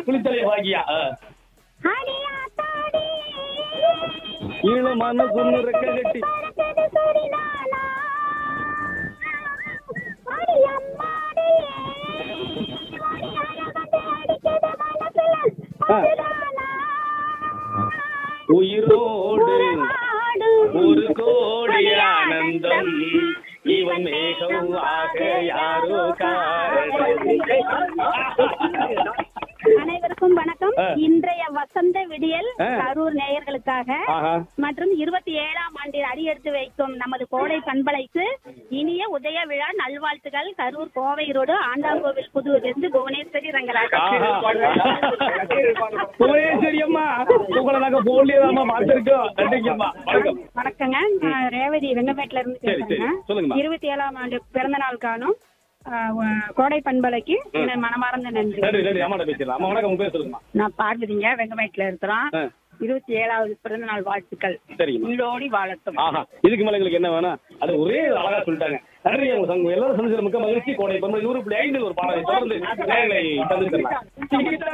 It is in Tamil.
குளித்தலை பாக்கியா ஆ. அடியாத்தாடி ஈழ மனசுன்னு ரெக்க கட்டி பறக்குது சுரிநாளா. அடியம்மாடியே. அடியழகத்தை அடிக்குது மனசுல ஆ. பசுதானா. உயிரோடு உறவாடு. ஒரு கோடி ஆனந்தம் இவன் மேகம் ஆக யாரோ காரணம் அனைவருக்கும் வணக்கம் ஆ. இன்றைய வசந்த விடியல் ஆ. கரூர் நேயர்களுக்காக ஆஹா மற்றும் இருபத்தி ஏழாம் ஆண்டில் அடியெடுத்து வைக்கும் நமது கோடை பண்பலைக்கு இனிய உதய விழா நல்வாழ்த்துகள் கரூர் கோவை ரோடு ஆண்டாங்கோவில் புதூரிலிருந்து புவனேஸ்வரி ரங்கராஜன் புவனேஸ்வரி அம்மா உங்களை நாங்க போலியதாமா பார்த்திருக்கோம் நன்றிங்கம்மா வணக்கம் வணக்கங்க நான் ரேவதி வெங்கமேட்ல இருந்து சரி, சரி. சொல்லுங்கம்மா. பேசுறேங்க இருபத்தி ஏழாம் ஆண்டு பிறந்த நாள் காணும் ஆ, வ- கோடை பண்பலைக்கு எனது மனமார்ந்த நன்றி நன்றி நன்றி அம்மாட்ட பேசிடலாம் அம்மா வணக்கம் உங்க பேர் சொல்லுங்கம்மா நான் பார்வதிங்க வெங்கமேட்ல இருக்கிறோம் ஆ, இருபத்தி ஏழாவது பிறந்த நாள் வாழ்த்துக்கள் சரிங்கம்மா உள்ளோடி வாழட்டும் ஆஹா இதுக்கு மேல எங்களுக்கு என்ன வேணும் அது ஒரே அழகா சொல்லிட்டாங்க நன்றி உங்க சங்கம் எல்லாரும் சந்திச்சது மிக்க மகிழ்ச்சி கோடை பொன்மணி நூறு புள்ளி ஐந்து ஒரு பாடலை தொடர்ந்து நேயர்களை சந்திச்சிடலாம்